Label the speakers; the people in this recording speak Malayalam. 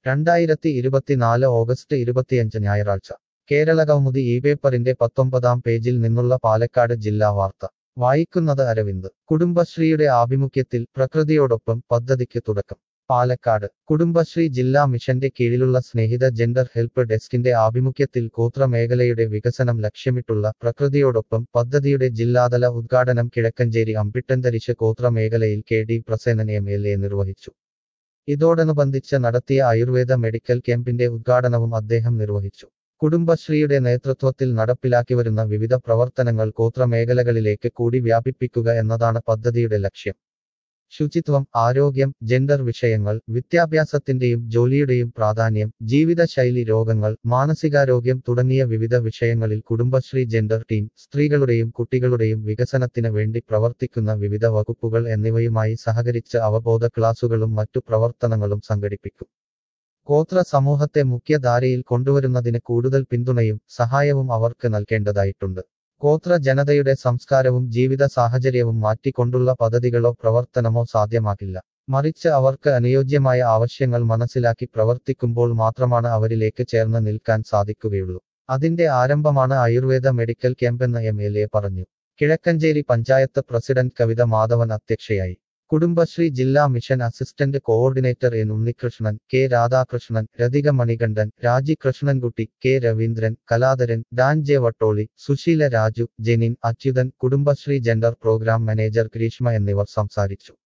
Speaker 1: രണ്ടായിരത്തി ഇരുപത്തിനാല് ഓഗസ്റ്റ് ഇരുപത്തിയഞ്ച് ഞായറാഴ്ച കേരള കൗമുദി ഈ പേപ്പറിന്റെ പത്തൊമ്പതാം പേജിൽ നിന്നുള്ള പാലക്കാട് ജില്ലാ വാർത്ത വായിക്കുന്നത് അരവിന്ദ് കുടുംബശ്രീയുടെ ആഭിമുഖ്യത്തിൽ പ്രകൃതിയോടൊപ്പം പദ്ധതിക്ക് തുടക്കം പാലക്കാട് കുടുംബശ്രീ ജില്ലാ മിഷന്റെ കീഴിലുള്ള സ്നേഹിത ജെൻഡർ ഹെൽപ്പ് ഡെസ്കിന്റെ ആഭിമുഖ്യത്തിൽ ഗോത്ര മേഖലയുടെ വികസനം ലക്ഷ്യമിട്ടുള്ള പ്രകൃതിയോടൊപ്പം പദ്ധതിയുടെ ജില്ലാതല ഉദ്ഘാടനം കിഴക്കഞ്ചേരി അമ്പിട്ടന്തരിശ് ഗോത്ര മേഖലയിൽ K D Prasenan M L A നിർവഹിച്ചു ഇതോടനുബന്ധിച്ച് നടത്തിയ ആയുർവേദ മെഡിക്കൽ ക്യാമ്പിന്റെ ഉദ്ഘാടനവും അദ്ദേഹം നിർവഹിച്ചു കുടുംബശ്രീയുടെ നേതൃത്വത്തിൽ നടപ്പിലാക്കിവരുന്ന വിവിധ പ്രവർത്തനങ്ങൾ ഗോത്ര മേഖലകളിലേക്ക് കൂടി വ്യാപിപ്പിക്കുക എന്നതാണ് പദ്ധതിയുടെ ലക്ഷ്യം ശുചിത്വം ആരോഗ്യം ജെൻഡർ വിഷയങ്ങൾ വിദ്യാഭ്യാസത്തിന്റെയും ജോലിയുടെയും പ്രാധാന്യം ജീവിതശൈലി രോഗങ്ങൾ മാനസികാരോഗ്യം തുടങ്ങിയ വിവിധ വിഷയങ്ങളിൽ കുടുംബശ്രീ ജെൻഡർ ടീം സ്ത്രീകളുടെയും കുട്ടികളുടെയും വികസനത്തിന് വേണ്ടി പ്രവർത്തിക്കുന്ന വിവിധ വകുപ്പുകൾ എന്നിവയുമായി സഹകരിച്ച് അവബോധ ക്ലാസുകളും മറ്റു പ്രവർത്തനങ്ങളും സംഘടിപ്പിക്കും ഗോത്ര സമൂഹത്തെ മുഖ്യധാരയിൽ കൊണ്ടുവരുന്നതിന് കൂടുതൽ പിന്തുണയും സഹായവും അവർക്ക് നൽകേണ്ടതായിട്ടുണ്ട് ഗോത്ര ജനതയുടെ സംസ്കാരവും ജീവിത സാഹചര്യവും മാറ്റിക്കൊണ്ടുള്ള പദ്ധതികളോ പ്രവർത്തനമോ സാധ്യമാകില്ല മറിച്ച് അവർക്ക് അനുയോജ്യമായ ആവശ്യങ്ങൾ മനസ്സിലാക്കി പ്രവർത്തിക്കുമ്പോൾ മാത്രമാണ് അവരിലേക്ക് ചേർന്ന് നിൽക്കാൻ സാധിക്കുകയുള്ളൂ അതിന്റെ ആരംഭമാണ് ആയുർവേദ മെഡിക്കൽ ക്യാമ്പെന്ന് എം എൽ എ പറഞ്ഞു കിഴക്കഞ്ചേരി പഞ്ചായത്ത് പ്രസിഡന്റ് കവിത മാധവൻ അധ്യക്ഷയായി കുടുംബശ്രീ ജില്ലാ mission assistant coordinator N Unnikrishnan K Radhakrishnan Rathika Manikandan Raji Krishnankutty K Raveendran Kaladharan Dan J Vattoli Susheela Raju Jenin Achuthan Kudumbashree gender program manager Greeshma എന്നിവർ സംസാരിച്ചു